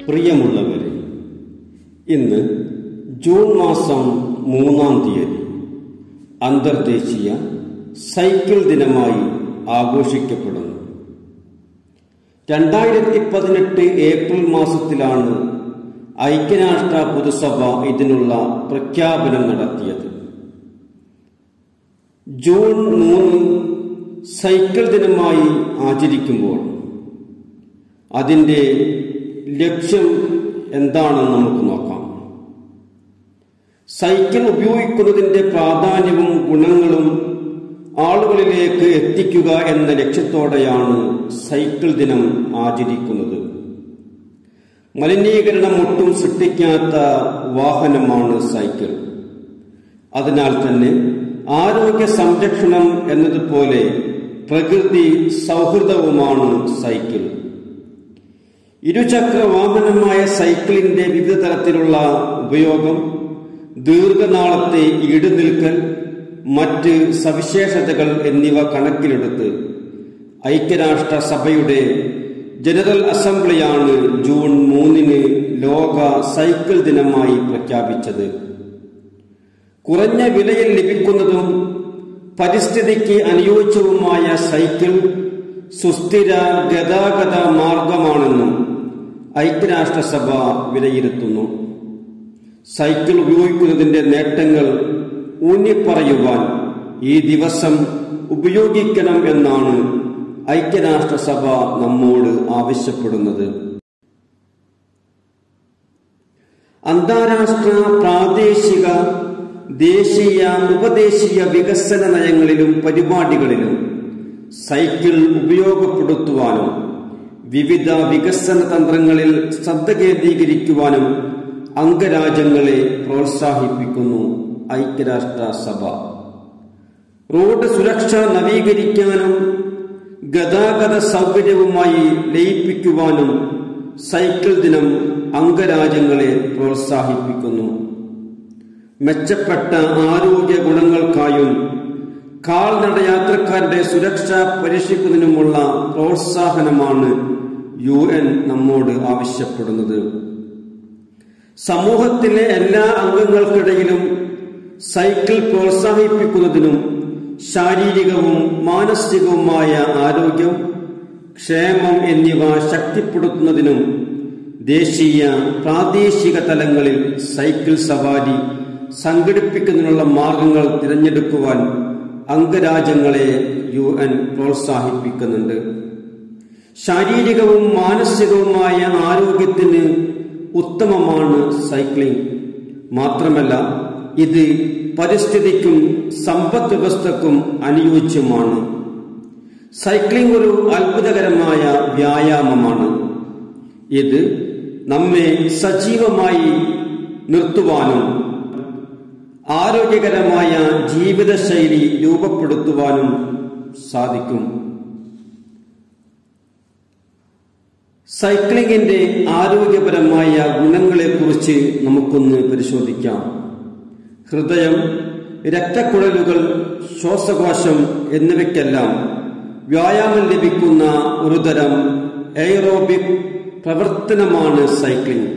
പ്രിയമുള്ളവരെ ഇന്ന് ജൂൺ മാസം മൂന്നാം തീയതി അന്തർദേശീയ സൈക്കിൾ ദിനമായി ആഘോഷിക്കപ്പെടുന്നു രണ്ടായിരത്തി പതിനെട്ട് ഏപ്രിൽ മാസത്തിലാണ് ഐക്യരാഷ്ട്ര പൊതുസഭ ഇതിനുള്ള പ്രഖ്യാപനം നടത്തിയത് ജൂൺ മൂന്ന് സൈക്കിൾ ദിനമായി ആചരിക്കുമ്പോൾ അതിൻ്റെ ലക്ഷ്യം എന്താണെന്ന് നമുക്ക് നോക്കാം സൈക്കിൾ ഉപയോഗിക്കുന്നതിൻ്റെ പ്രാധാന്യവും ഗുണങ്ങളും ആളുകളിലേക്ക് എത്തിക്കുക എന്ന ലക്ഷ്യത്തോടെയാണ് സൈക്കിൾ ദിനം ആചരിക്കുന്നത് മലിനീകരണം ഒട്ടും സൃഷ്ടിക്കാത്ത വാഹനമാണ് സൈക്കിൾ അതിനാൽ തന്നെ ആരോഗ്യ സംരക്ഷണം എന്നതുപോലെ പ്രകൃതി സൗഹൃദവുമാണ് സൈക്കിൾ ഇരുചക്ര വാഹനമായ സൈക്കിളിന്റെ വിവിധ തരത്തിലുള്ള ഉപയോഗം ദീർഘനാളത്തെ ഈടുനിൽക്കൽ മറ്റ് സവിശേഷതകൾ എന്നിവ കണക്കിലെടുത്ത് ഐക്യരാഷ്ട്ര സഭയുടെ ജനറൽ അസംബ്ലിയാണ് ജൂൺ മൂന്നിന് ലോക സൈക്കിൾ ദിനമായി പ്രഖ്യാപിച്ചത് കുറഞ്ഞ വിലയിൽ ലഭിക്കുന്നതും പരിസ്ഥിതിക്ക് അനുയോജ്യവുമായ സൈക്കിൾ സുസ്ഥിര ഗതാഗത മാർഗമാണെന്നും ഐക്യരാഷ്ട്രസഭ വിലയിരുത്തുന്നു സൈക്കിൾ ഉപയോഗിക്കുന്നതിന്റെ നേട്ടങ്ങൾ ഊന്നിപ്പറയുവാൻ ഈ ദിവസം ഉപയോഗിക്കണം എന്നാണ് ഐക്യരാഷ്ട്രസഭ നമ്മോട് ആവശ്യപ്പെടുന്നത് അന്താരാഷ്ട്ര പ്രാദേശിക ദേശീയ ഉപദേശീയ വികസന നയങ്ങളിലും പരിപാടികളിലും സൈക്കിൾ ഉപയോഗപ്പെടുത്തുവാനും വിവിധ വികസന തന്ത്രങ്ങളിൽ ശ്രദ്ധ കേന്ദ്രീകരിക്കുവാനും അംഗരാജ്യങ്ങളെ പ്രോത്സാഹിപ്പിക്കുന്നു ഐക്യരാഷ്ട്ര സഭ റോഡ് സുരക്ഷ നവീകരിക്കാനും ഗതാഗത സൗകര്യവുമായി ലയിപ്പിക്കുവാനും സൈക്കിൾ ദിനം അംഗരാജ്യങ്ങളെ പ്രോത്സാഹിപ്പിക്കുന്നു മെച്ചപ്പെട്ട ആരോഗ്യ ഗുണങ്ങൾക്കായും കാൽനട യാത്രക്കാരുടെ സുരക്ഷ പരീക്ഷിക്കുന്നതിനുമുള്ള പ്രോത്സാഹനമാണ് യു എൻ നമ്മോട് ആവശ്യപ്പെടുന്നത് സമൂഹത്തിലെ എല്ലാ അംഗങ്ങൾക്കിടയിലും സൈക്കിൾ പ്രോത്സാഹിപ്പിക്കുന്നതിനും ശാരീരികവും മാനസികവുമായ ആരോഗ്യം ക്ഷേമം എന്നിവ ശക്തിപ്പെടുത്തുന്നതിനും ദേശീയ പ്രാദേശിക തലങ്ങളിൽ സൈക്കിൾ സവാരി സംഘടിപ്പിക്കുന്നതിനുള്ള മാർഗങ്ങൾ തിരഞ്ഞെടുക്കുവാൻ അംഗരാജ്യങ്ങളെ യു എൻ പ്രോത്സാഹിപ്പിക്കുന്നുണ്ട് ശാരീരികവും മാനസികവുമായ ആരോഗ്യത്തിന് ഉത്തമമാണ് സൈക്ലിംഗ് മാത്രമല്ല ഇത് പരിസ്ഥിതിക്കും സമ്പദ് വ്യവസ്ഥക്കും അനുയോജ്യമാണ് സൈക്ലിംഗ് ഒരു അത്ഭുതകരമായ വ്യായാമമാണ് ഇത് നമ്മെ സജീവമായി നിർത്തുവാനും ആരോഗ്യകരമായ ജീവിതശൈലി രൂപപ്പെടുത്തുവാനും സാധിക്കും സൈക്ലിങ്ങിന്റെ ആരോഗ്യപരമായ ഗുണങ്ങളെക്കുറിച്ച് നമുക്കൊന്ന് പരിശോധിക്കാം ഹൃദയം രക്തക്കുഴലുകൾ ശ്വാസകോശം എന്നിവയ്ക്കെല്ലാം വ്യായാമം ലഭിക്കുന്ന ഒരുതരം എയറോബിക് പ്രവർത്തനമാണ് സൈക്ലിംഗ്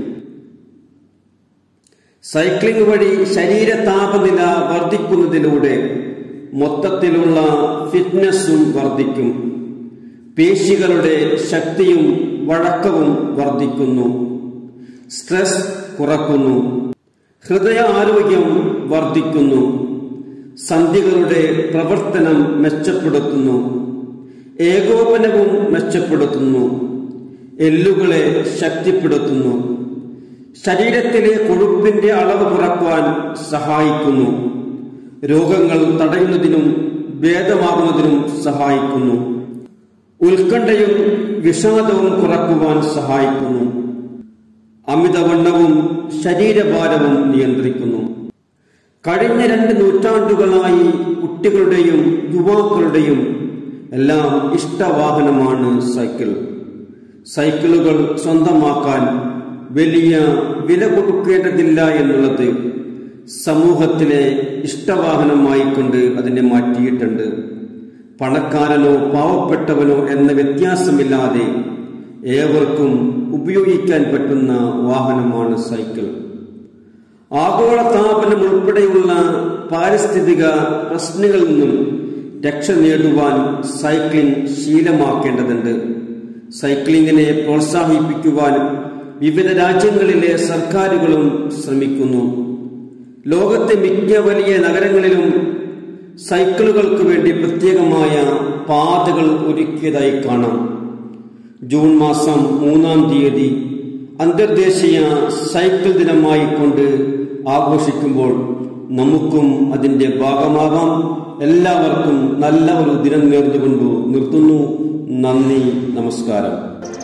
സൈക്ലിംഗ് വഴി ശരീര താപനില വർദ്ധിക്കുന്നതിലൂടെ മൊത്തത്തിലുള്ള ഫിറ്റ്നസ്സും വർദ്ധിക്കും പേശികളുടെ ശക്തിയും വഴക്കവും വർദ്ധിക്കുന്നു സ്ട്രെസ് കുറക്കുന്നു ഹൃദയ ആരോഗ്യം വർദ്ധിക്കുന്നു സന്ധികളുടെ പ്രവർത്തനം മെച്ചപ്പെടുത്തുന്നു ഏകോപനവും മെച്ചപ്പെടുത്തുന്നു എല്ലുകളെ ശക്തിപ്പെടുത്തുന്നു ശരീരത്തിലെ കൊഴുപ്പിന്റെ അളവ് കുറയ്ക്കുവാൻ സഹായിക്കുന്നു രോഗങ്ങൾ തടയുന്നതിനും ഭേദമാകുന്നതിനും സഹായിക്കുന്നു ഉത്കണ്ഠയും വിഷാദവും കുറക്കുവാൻ സഹായിക്കുന്നു അമിതവണ്ണവും ശരീരഭാരവും നിയന്ത്രിക്കുന്നു കഴിഞ്ഞ രണ്ട് നൂറ്റാണ്ടുകളായി കുട്ടികളുടെയും യുവാക്കളുടെയും എല്ലാം ഇഷ്ടവാഹനമാണ് സൈക്കിൾ സൈക്കിളുകൾ സ്വന്തമാക്കാൻ വലിയ വില കൊടുക്കേണ്ടതില്ല എന്നുള്ളത് സമൂഹത്തിലെ ഇഷ്ടവാഹനമായി കൊണ്ട് അതിനെ മാറ്റിയിട്ടുണ്ട് പണക്കാരനോ പാവപ്പെട്ടവനോ എന്ന വ്യത്യാസമില്ലാതെ ഏവർക്കും ഉപയോഗിക്കാൻ പറ്റുന്ന വാഹനമാണ് സൈക്കിൾ ആഗോളതാപനം ഉൾപ്പെടെയുള്ള പാരിസ്ഥിതിക പ്രശ്നങ്ങളിൽ നിന്നും രക്ഷ നേടുവാൻ സൈക്ലിംഗ് ശീലമാക്കേണ്ടതുണ്ട് സൈക്ലിങ്ങിനെ പ്രോത്സാഹിപ്പിക്കുവാൻ വിവിധ രാജ്യങ്ങളിലെ സർക്കാരുകളും ശ്രമിക്കുന്നു ലോകത്തെ മിക്ക വലിയ നഗരങ്ങളിലും സൈക്കിളുകൾക്ക് വേണ്ടി പ്രത്യേകമായ പാതകൾ ഒരുക്കിയതായി കാണാം ജൂൺ മാസം മൂന്നാം തീയതി അന്തർദേശീയ സൈക്കിൾ ദിനമായി കൊണ്ട് ആഘോഷിക്കുമ്പോൾ നമുക്കും അതിന്റെ ഭാഗമാകാം എല്ലാവർക്കും നല്ല ഒരു ദിനം നേർന്നുകൊണ്ട് നിർത്തുന്നു നന്ദി നമസ്കാരം